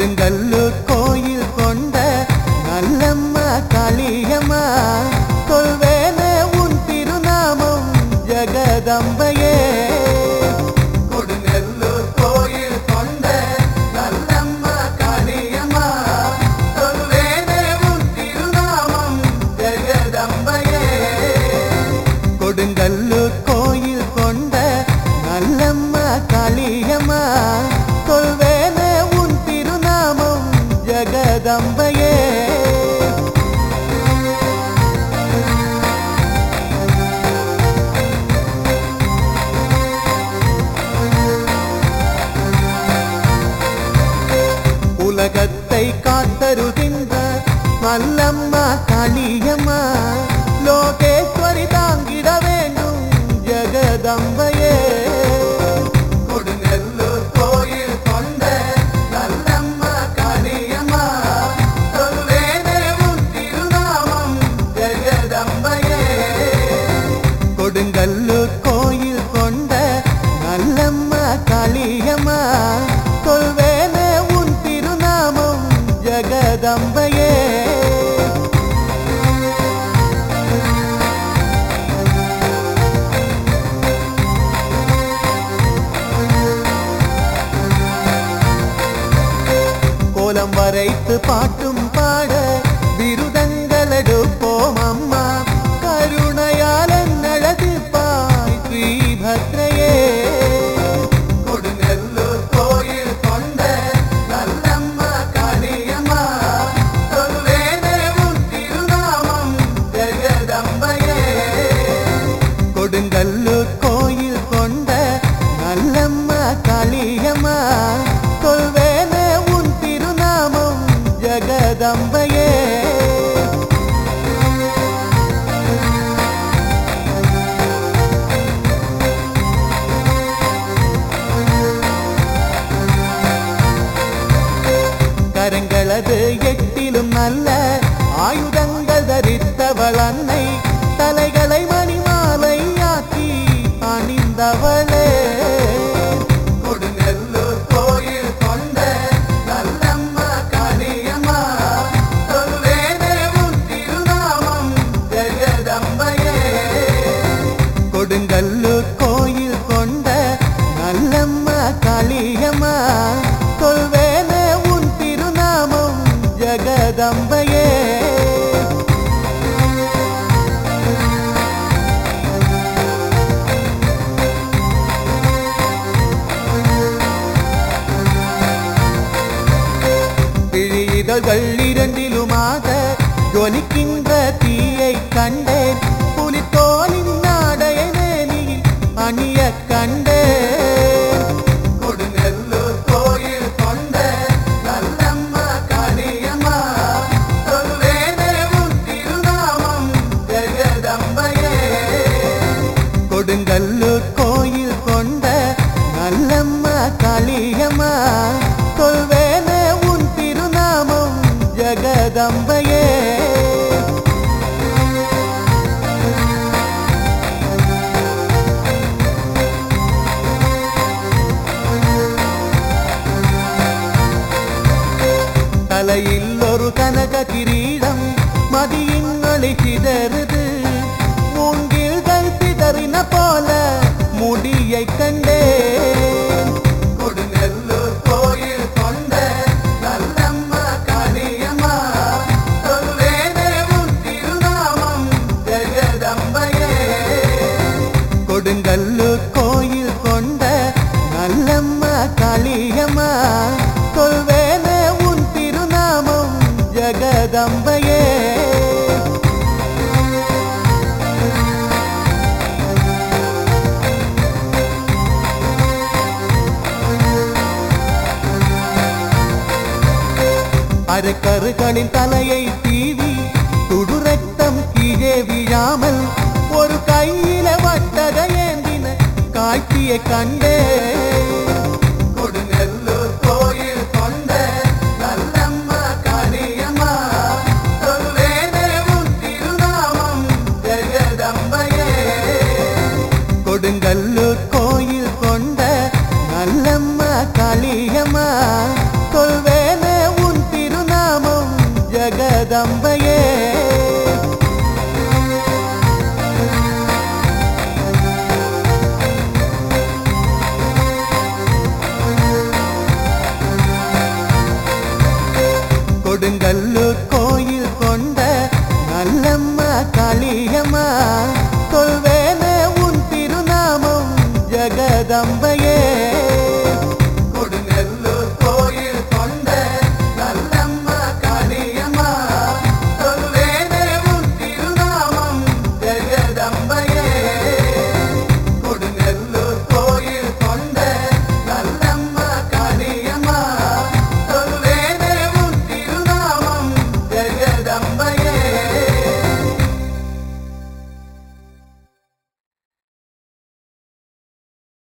கொடுங்கல்லூர் கோயில் கொண்ட நல்லம்மா காளியம்மா சொல்வேனே உன் திருநாமம் ஜெகதம்பையே கொடுங்கல்லூர் கோயில் கொண்ட நல்லம்மா காளியம்மா சொல்வேனே உன் திருநாமம் ஜெகதம்பையே கொடுங்கல்லூர் கோயில் கொண்ட நல்லம்மா காளியம்மா சொல்வேனே உன் திருநாமம் ஜெகதம்பையே உலகத்தை காத்தருகின்ற மல்லம்மா காளியம்மா லோகேஸ்வரி தாங்கிட வேண்டும் ஜெகதம்பையே கொடுங்கல்லூர் கோயில் கொண்ட நல்லம்மா காளியம்மா சொல்வேனே உன் திருநாமம் ஜெகதம்பையே கொடுங்கல்லூர் கோயில் கொண்ட நல்லம்மா காளியம்மா சொல்வேனே உன் திருநாமம் ஜெகதம்பையே கோலம் வரைத்து பாட்டும் பாட விருதங்கள் எடுப்போம் அம்மா கருணையால் நழகு பாய் ஸ்ரீபத்ரையே கொடுங்கல்லூர் கோயில் கொண்ட நல்லம்மா காளியம்மா சொல்வேனே உன் திருநாமம் ஜெகதம்பையே கொடுங்கல்லூர் கோயில் கொண்ட நல்லம்மா காளியம்மா சொல்வேனே உன் திருநாமம் ஜெகதம்பையே கரங்களது எட்டிலும் நல்ல ஆயுதங்கள் தரித்தவள் அன்னை தலைகளை மணிமாலை ஆக்கி அணிந்தவளே கொடுங்கல்லூர் கோயில் கொண்ட நல்லம்மா காளியம்மா சொல்வேனே உன் திருநாமம் ஜெகதம்பையே கொடுங்கல்லூர் கோயில் கொண்ட நல்லம்மா காளியம்மா சொல்வேனே உன் திருநாமம் ஜெகதம்பையே விழிதழ்கள் இரண்டிலுமாக ஜொலிக்கின்ற தீயை கண்டேன் புலித்தோலின் நாடையை மேனில் அணிய கண்டேன் கொடுங்கல்லூர் கோயில் கொண்ட நல்லம்மா காளியம்மா சொல்வேனே உன் திருநாமம் ஜெகதம்பையே கொடுங்கல்லூர் கோயில் கொண்ட நல்லம்மா காளியம்மா சொல்வேனே உன் திருநாமம் ஜெகதம்பையே தலையில் ஒரு கனக கிரீடம் மதியின் ஒளி சிதறுது மூங்கில்கள் சிதறின போல முடியை கண்டேன் கொடுங்கல்லூர் கோயில் கொண்ட நல்லம்மா காளியம்மா சொல்வேனே உன் திருநாமம் ஜெகதம்பையே கொடுங்கல்லூர் கோயில் கொண்ட நல்லம்மா காளியம்மா சொல்வேனே உன் திருநாமம் ஜெகதம்பையே அரக்கருகளின் தலையை தீவி துடு ரத்தம் கீழே விழாமல் ஒரு கையில வட்டக ஏந்தின காட்சியை கண்டே கொடுங்கல்லூர் கோயில் கொண்ட நல்லம்மா காளியம்மா சொல்வேனே உன் திருநாமம் ஜெகதம்பையே கொடுங்கல்லூர் கோயில் கொண்ட நல்லம்மா காளியம்மா சொல்வேனே காளியம்மா சொல்வேனே உன் திருநாமம் ஜெகதம்பையே